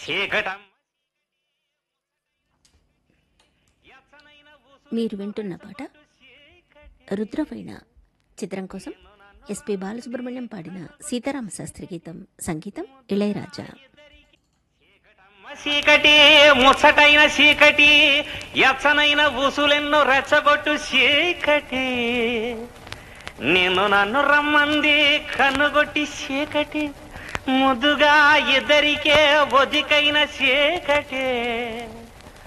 చీకటం మీరు వింటున్న పాట రుద్రవీణ చిత్రం కోసం ఎస్పి బాలసుబ్రహ్మణ్యం పాడిన సీతారామ శాస్త్రి గీతం సంగీతం ఇళయరాజా చీకటి ముచ్చటైన చీకటి ఎచ్చనైన ఊసులెన్నో రెచ్చగొట్టు చీకటి నిన్ను నన్ను రమ్మంది కన్నుగొట్టి చీకటి ముద్దుగా ఇద్దరికే ఒదికైన చీకటి